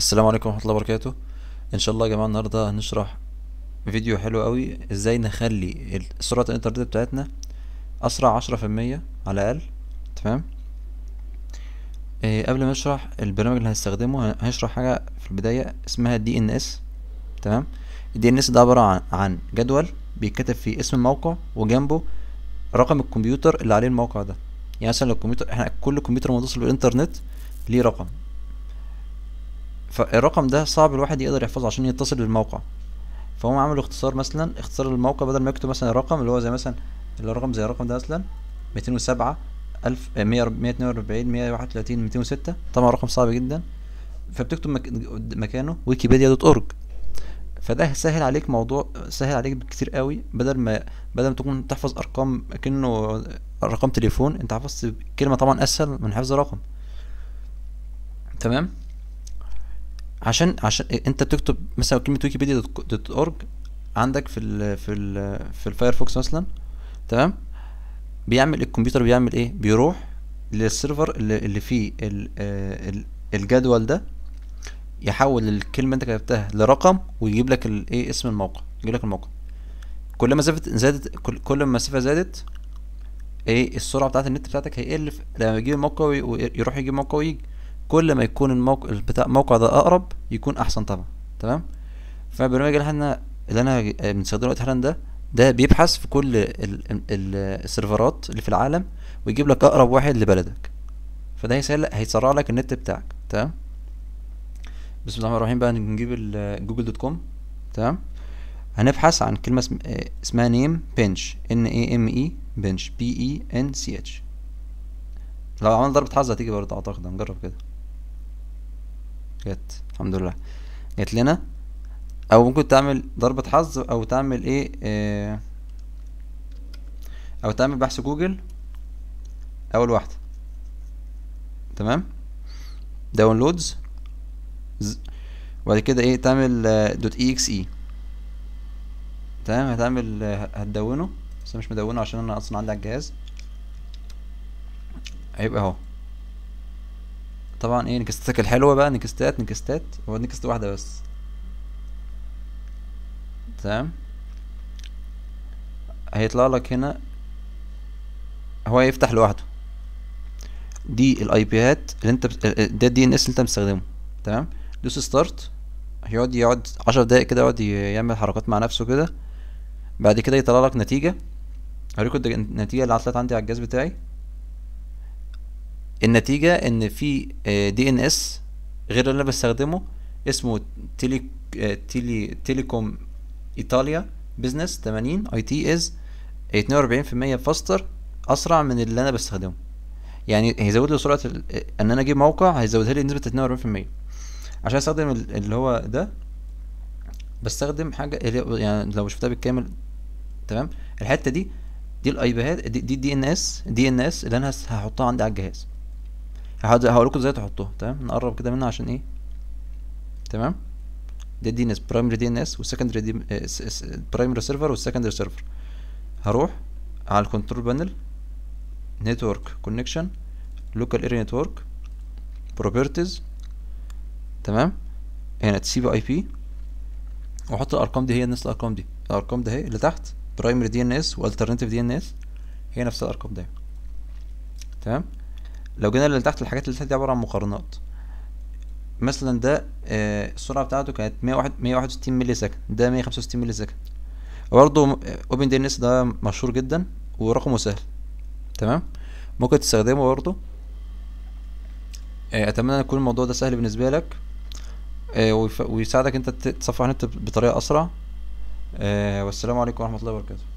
السلام عليكم ورحمة الله وبركاته ان شاء الله يا جماعة النهاردة هنشرح فيديو حلو قوي ازاي نخلي ال- سرعة الانترنت بتاعتنا اسرع عشرة في المية على الاقل تمام إيه قبل ما نشرح البرنامج اللي هنستخدمه هن- هنشرح حاجة في البداية اسمها دي ان اس تمام الدي ان اس ده عبارة عن عن جدول بيتكتب فيه اسم الموقع وجنبه رقم الكمبيوتر اللي عليه الموقع ده يعني مثلا لو الكمبيوتر احنا كل كمبيوتر متصل بالانترنت ليه رقم فالرقم ده صعب الواحد يقدر يحفظه عشان يتصل بالموقع فهم عملوا اختصار مثلا اختصار الموقع بدل ما يكتب مثلا الرقم اللي هو زي مثلا اللي هو رقم زي الرقم ده مثلا ميتين وسبعة ألف مية مية اتنين وأربعين مية واحد وتلاتين ميتين وستة طبعا رقم صعب جدا فبتكتب مك... مكانه ويكيبيديا دوت اورج فده سهل عليك موضوع سهل عليك كتير قوي بدل ما بدل ما تكون تحفظ ارقام كأنه رقم تليفون انت حفظت كلمة طبعا اسهل من حفظ رقم تمام عشان عشان انت بتكتب مثلا كلمه ويكيبيديا دوت اورج عندك في ال في ال في الفايرفوكس مثلا تمام بيعمل الكمبيوتر بيعمل ايه بيروح للسيرفر اللي, اللي فيه ال آه، ال الجدول ده يحول الكلمه انت كتبتها لرقم ويجيب لك الايه اسم الموقع يجيب لك الموقع كل ما مسافه زادت كل, كل ما المسافه زادت ايه السرعه بتاعت النت بتاعتك هيقل في- لما يجيب الموقع وي- ويروح يجيب موقع ويجي كل ما يكون الموقع بتاع الموقع ده اقرب يكون احسن طبعا تمام فالبرنامج اللي احنا اللي انا بنستخدمه دلوقتي حالا ده ده بيبحث في كل ال ال ال السيرفرات اللي في العالم ويجيب لك اقرب واحد لبلدك فده هيسهل هيسرع لك النت بتاعك تمام بسم الله الرحمن الرحيم بقى نجيب ال- جوجل دوت كوم تمام هنبحث عن كلمة اسم- آه، اسمها نيم بنش ان اي ام اي بنش بي اي ان سي اتش لو عملنا ضربة حظ هتيجي برضه اعتقد هنجرب كده جت الحمد لله جت لنا او ممكن تعمل ضربة حظ او تعمل ايه آه او تعمل بحث جوجل اول واحدة تمام داونلودز وبعد كده ايه تعمل دوت اي اكس اي تمام هتعمل آه، هتدونه بس أنا مش مدونه عشان انا اصلا عندي على الجهاز هيبقى اهو طبعا ايه نكستاتك الحلوة بقى نكستات نكستات هو نكست واحدة بس تمام هيطلع لك هنا هو يفتح لوحده دي الاي بيات اللي انت بت... ده الدي ان اس اللي انت مستخدمه تمام دوس ستارت هيقعد يقعد عشر دقايق كده يقعد ي- يعمل حركات مع نفسه كده بعد كده يطلع لك نتيجة هوريكم الد- النتيجة اللي طلعت عندي على الجهاز بتاعي النتيجة ان في دي ان اس غير اللي انا بستخدمه اسمه تيلي آه، تيلي تيليكوم ايطاليا بزنس 80 اي تي از 42% فاستر اسرع من اللي انا بستخدمه يعني هيزود لي سرعة ال- آه، ان انا اجيب موقع هيزودها لي نسبة 42% عشان استخدم ال- اللي هو ده بستخدم حاجة اللي هو- يعني لو شفتها بالكامل تمام الحتة دي دي الاي بيات دي دي دي ان اس دي ان اس اللي انا هس- هحطها عندي على الجهاز هقعد- هقولكوا ازاي تحطوها تمام نقرب كده منها عشان ايه تمام ده دي ان اس برايمري دي ان اس والسكندري دي برايمري سيرفر والسكندري سيرفر هروح على الكنترول بانل نتورك كونكشن لوكال اريا نتورك بروبرتيز تمام هنا تسيب اي بي واحط الارقام دي هي نفس الارقام دي الارقام ده هي اللي تحت برايمري دي ان اس والترناتيف دي ان اس هي نفس الارقام دي تمام لو جينا اللي تحت الحاجات اللي تحت دي عباره عن مقارنات مثلا ده آه السرعه بتاعته كانت 101 161 ملي سكند ده 165 ملي سكند وبرضه اوبن دي ان اس ده مشهور جدا ورقمه سهل تمام ممكن تستخدمه برضه آه اتمنى ان يكون الموضوع ده سهل بالنسبه لك آه ويف- ويساعدك انت ت- تصفح النت بطريقه اسرع آه والسلام عليكم ورحمه الله وبركاته